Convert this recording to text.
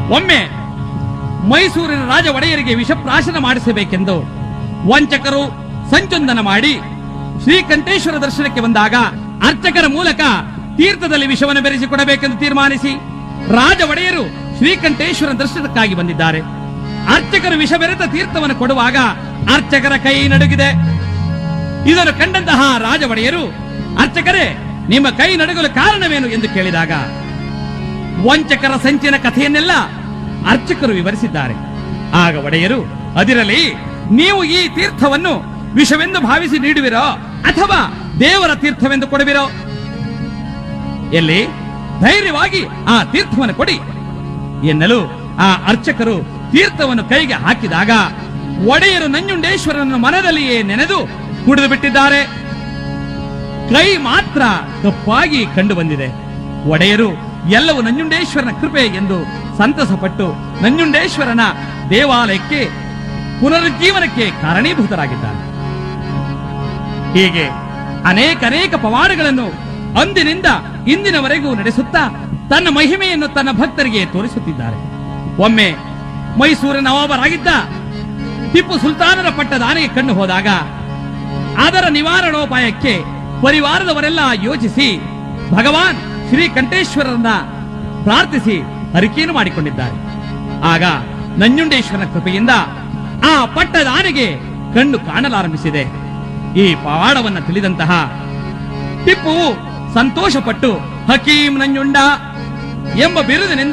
ಒಮ್ಮೆ ಮೈಸೂರಿನ ರಾಜ ಒಡೆಯರಿಗೆ ವಿಷಪ್ರಾಶನ ಮಾಡಿಸಬೇಕೆಂದು ವಂಚಕರು ಸಂಚಂದನ ಮಾಡಿ ಶ್ರೀಕಂಠೇಶ್ವರ ದರ್ಶನಕ್ಕೆ ಬಂದಾಗ ಅರ್ಚಕರ ಮೂಲಕ ತೀರ್ಥದಲ್ಲಿ ವಿಷವನ್ನು ಬೆರೆಸಿಕೊಡಬೇಕೆಂದು ತೀರ್ಮಾನಿಸಿ ರಾಜ ಒಡೆಯರು ಶ್ರೀಕಂಠೇಶ್ವರ ದರ್ಶನಕ್ಕಾಗಿ ಬಂದಿದ್ದಾರೆ ಅರ್ಚಕರು ವಿಷ ಬೆರೆತ ತೀರ್ಥವನ್ನು ಕೊಡುವಾಗ ಅರ್ಚಕರ ಕೈ ನಡುಗಿದೆ ಇದನ್ನು ಕಂಡಂತಹ ರಾಜ ಒಡೆಯರು ಅರ್ಚಕರೇ ನಿಮ್ಮ ಕೈ ನಡುಗಲು ಕಾರಣವೇನು ಎಂದು ಕೇಳಿದಾಗ ವಂಚಕರ ಸಂಚಿನ ಕಥೆಯನ್ನೆಲ್ಲ ಅರ್ಚಕರು ವಿವರಿಸಿದ್ದಾರೆ ಆಗ ಒಡೆಯರು ಅದಿರಲಿ ನೀವು ಈ ತೀರ್ಥವನ್ನು ವಿಷವೆಂದು ಭಾವಿಸಿ ನೀಡುವಿರೋ ಅಥವಾ ದೇವರ ತೀರ್ಥವೆಂದು ಕೊಡುವಿರೋ ಎಲ್ಲಿ ಧೈರ್ಯವಾಗಿ ಆ ತೀರ್ಥವನ್ನು ಕೊಡಿ ಎನ್ನಲು ಆ ಅರ್ಚಕರು ತೀರ್ಥವನ್ನು ಕೈಗೆ ಹಾಕಿದಾಗ ಒಡೆಯರು ನಂಜುಂಡೇಶ್ವರನ ಮನದಲ್ಲಿಯೇ ನೆನೆದು ಕುಡಿದು ಬಿಟ್ಟಿದ್ದಾರೆ ಕೈ ಮಾತ್ರ ತಪ್ಪಾಗಿ ಕಂಡು ಬಂದಿದೆ ಒಡೆಯರು ಎಲ್ಲವೂ ನಂಜುಂಡೇಶ್ವರನ ಕೃಪೆ ಎಂದು ಸಂತಸಪಟ್ಟು ನಂಜುಂಡೇಶ್ವರನ ದೇವಾಲಯಕ್ಕೆ ಪುನರುಜ್ಜೀವನಕ್ಕೆ ಕಾರಣೀಭೂತರಾಗಿದ್ದಾರೆ ಹೀಗೆ ಅನೇಕ ಅನೇಕ ಪವಾಡಗಳನ್ನು ಅಂದಿನಿಂದ ಇಂದಿನವರೆಗೂ ನಡೆಸುತ್ತಾ ತನ್ನ ಮಹಿಮೆಯನ್ನು ತನ್ನ ಭಕ್ತರಿಗೆ ತೋರಿಸುತ್ತಿದ್ದಾರೆ ಒಮ್ಮೆ ಮೈಸೂರಿನ ನವಾಬರಾಗಿದ್ದ ಟಿಪ್ಪು ಸುಲ್ತಾನರ ಪಟ್ಟದ ಆನೆಗೆ ಕಣ್ಣು ಹೋದಾಗ ಅದರ ನಿವಾರಣೋಪಾಯಕ್ಕೆ ಪರಿವಾರದವರೆಲ್ಲ ಯೋಚಿಸಿ ಭಗವಾನ್ ಶ್ರೀಕಂಠೇಶ್ವರರನ್ನ ಪ್ರಾರ್ಥಿಸಿ ಹರಿಕೆಯನ್ನು ಮಾಡಿಕೊಂಡಿದ್ದಾರೆ ಆಗ ನಂಜುಂಡೇಶ್ವರನ ಕೃಪೆಯಿಂದ ಆ ಪಟ್ಟದ ಆನೆಗೆ ಕಣ್ಣು ಕಾಣಲಾರಂಭಿಸಿದೆ ಈ ಪವಾಡವನ್ನ ತಿಳಿದಂತಹ ಟಿಪ್ಪು ಸಂತೋಷಪಟ್ಟು ಹಕೀಂ ನಂಜುಂಡ ಎಂಬ ಬಿರುದಿನಿಂದ